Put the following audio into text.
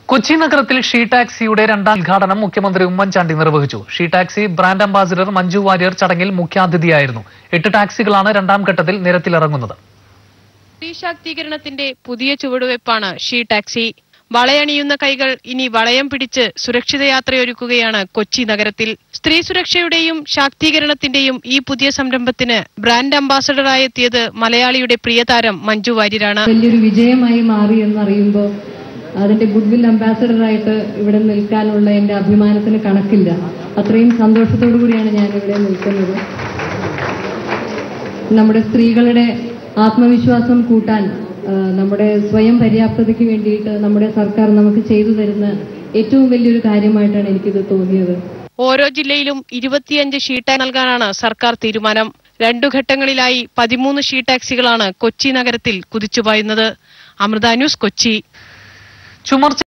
കൊച്ചി നഗരത്തിൽ ഷീ ടാക്സിയുടെ രണ്ടാം ഉദ്ഘാടനം മുഖ്യമന്ത്രി ഉമ്മൻചാണ്ടി നിർവഹിച്ചു she taxi brand ambassador Manju Warrier ചടങ്ങിൽ മുഖ്യാതിഥിയായിരുന്നു എട്ട് ടാക്സികളാണ് രണ്ടാം ഘട്ടത്തിൽ നിരത്തിലിറങ്ങുന്നത് സ്ത്രീ ശാക്തീകരണത്തിന്റെ പുതിയ ചുവടുവയ്പ്പാണ് ഷീ ടാക്സി വളയണിയുന്ന കൈകൾ ഇനി വളയം പിടിച്ച് സുരക്ഷിത യാത്രയൊരുക്കുകയാണ് കൊച്ചി നഗരത്തിൽ സ്ത്രീ സുരക്ഷയുടെയും ശാക്തീകരണത്തിന്റെയും ഈ പുതിയ സംരംഭത്തിന് ബ്രാൻഡ് അംബാസഡറായി എത്തിയത് മലയാളിയുടെ പ്രിയതാരം മഞ്ജു വാര്യരാണ് വലിയൊരു വിജയമായി മാറി എന്നറിയുമ്പോൾ അതിന്റെ ഗുഡ് വിൽ അംബാസഡറായിട്ട് ഇവിടെ നിൽക്കാനുള്ള എൻ്റെ അഭിമാനത്തിന് കണക്കില്ല അത്രയും സന്തോഷത്തോടു കൂടിയാണ് ഞാൻ ഇവിടെ നിൽക്കുന്നത് നമ്മുടെ സ്ത്രീകളുടെ ആത്മവിശ്വാസം കൂട്ടാൻ ആ, നമ്മുടെ സ്വയം പര്യാപ്തതയ്ക്ക് വേണ്ടിയിട്ട് നമ്മുടെ സർക്കാർ നമുക്ക് ചെയ്തു തരുന്ന ഏറ്റവും വലിയൊരു കാര്യമായിട്ടാണ് എനിക്കിത് തോന്നിയത് ഓരോ ജില്ലയിലും ഇരുപത്തിയഞ്ച് ഷീ ടാക്സി നൽകാനാണ് സർക്കാർ തീരുമാനം രണ്ടു ഘട്ടങ്ങളിലായി പതിമൂന്ന് ഷീ ടാക്സികളാണ് കൊച്ചി നഗരത്തിൽ കുതിച്ചുപായുന്നത് അമൃത ന്യൂസ് കൊച്ചി ചുമർച്ച